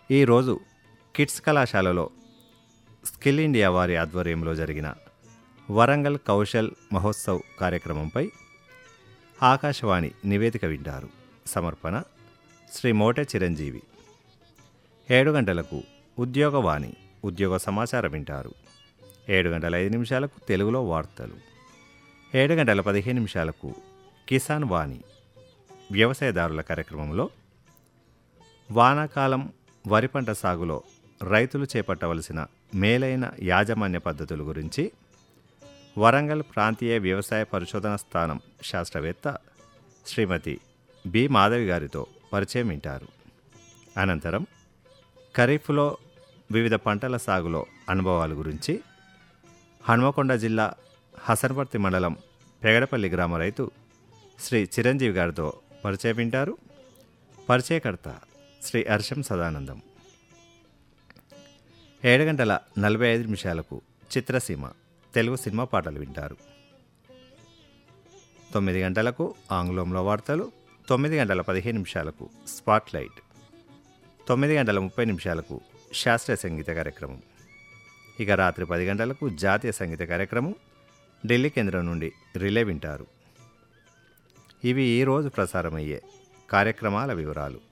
ఈరోజు కిడ్స్ కళాశాలలో skill India వారి ఆధ్వర్యంలో జరిగిన వరంగల్ కౌశల్ మహోత్సవ్ కార్యక్రమంపై ఆకాశవాణి నివేదిక వింటారు సమర్పణ శ్రీ మోటె చిరంజీవి ఏడు గంటలకు ఉద్యోగవాణి ఉద్యోగ సమాచారం వింటారు ఏడు గంటల ఐదు నిమిషాలకు తెలుగులో వార్తలు ఏడు గంటల పదిహేను నిమిషాలకు కిసాన్ వాణి వ్యవసాయదారుల కార్యక్రమంలో వానాకాలం వరి పంట సాగులో రైతులు చేపట్టవలసిన మేలైన యాజమాన్య పద్ధతుల గురించి వరంగల్ ప్రాంతీయ వ్యవసాయ పరిశోధన స్థానం శాస్త్రవేత్త శ్రీమతి బి మాధవి గారితో పరిచయం వింటారు అనంతరం ఖరీఫ్లో వివిధ పంటల సాగులో అనుభవాల గురించి హన్మకొండ జిల్లా హసన్పర్తి మండలం పెగడపల్లి గ్రామ రైతు శ్రీ చిరంజీవి గారితో పరిచయం వింటారు పరిచయకర్త శ్రీ హర్షం సదానందం ఏడు గంటల నలభై ఐదు నిమిషాలకు చిత్రసీమ తెలుగు సినిమా పాటలు వింటారు తొమ్మిది గంటలకు ఆంగ్లంలో వార్తలు తొమ్మిది గంటల పదిహేను నిమిషాలకు స్పాట్లైట్ తొమ్మిది గంటల ముప్పై నిమిషాలకు శాస్త్రీయ సంగీత కార్యక్రమం ఇక రాత్రి పది గంటలకు జాతీయ సంగీత కార్యక్రమం ఢిల్లీ కేంద్రం నుండి రిలే వింటారు ఇవి ఈరోజు ప్రసారమయ్యే కార్యక్రమాల వివరాలు